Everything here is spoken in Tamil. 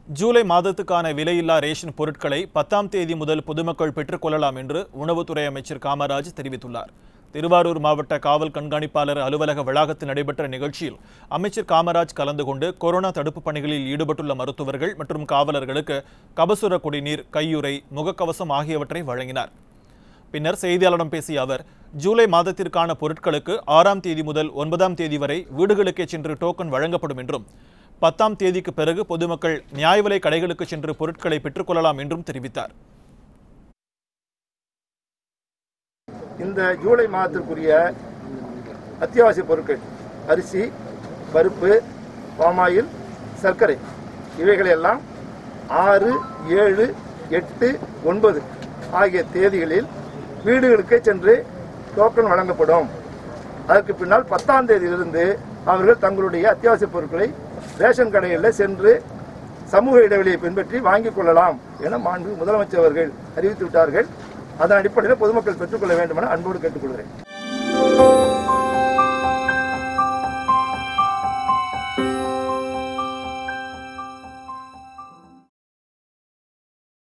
ஜூலை மாதத்துக்கான விலையில்லா ரேஷன் பொருட்களை பத்தாம் தேதி முதல் பொதுமக்கள் பெற்றுக்கொள்ளலாம் என்று உணவுத்துறை அமைச்சர் காமராஜ் தெரிவித்துள்ளார் திருவாரூர் மாவட்ட காவல் கண்காணிப்பாளர் அலுவலக வளாகத்தில் நடைபெற்ற நிகழ்ச்சியில் அமைச்சர் காமராஜ் கலந்து கொண்டு கொரோனா தடுப்புப் பணிகளில் ஈடுபட்டுள்ள மருத்துவர்கள் மற்றும் காவலர்களுக்கு கபசுர குடிநீர் கையுறை முகக்கவசம் ஆகியவற்றை வழங்கினார் பின்னர் செய்தியாளரிடம் பேசிய அவர் ஜூலை மாதத்திற்கான பொருட்களுக்கு ஆறாம் தேதி முதல் ஒன்பதாம் தேதி வரை வீடுகளுக்கே சென்று டோக்கன் வழங்கப்படும் என்றும் பத்தாம் தேதிக்கு பிறகு பொதுமக்கள் நியாய விலை கடைகளுக்கு சென்று பொருட்களை பெற்றுக்கொள்ளலாம் என்றும் தெரிவித்தார் இந்த ஜூலை மாதத்திற்குரிய அத்தியாவசிய பொருட்கள் அரிசி பருப்பு பாமாயில் சர்க்கரை இவைகளை எல்லாம் ஆறு ஏழு எட்டு ஒன்பது ஆகிய தேதிகளில் வீடுகளுக்கே சென்று டோக்கன் வழங்கப்படும் அதற்கு பின்னால் பத்தாம் தேதியிலிருந்து அவர்கள் தங்களுடைய அத்தியாவசிய பொருட்களை ரேஷன் கடைகளில் சென்று சமூக இடைவெளியை பின்பற்றி வாங்கிக் கொள்ளலாம் என மாண்பு முதலமைச்சர் அவர்கள் அறிவித்து விட்டார்கள் அதன் அடிப்படையில் பொதுமக்கள் பெற்றுக்கொள்ள வேண்டும் என அன்போடு கேட்டுக்கொள்கிறேன்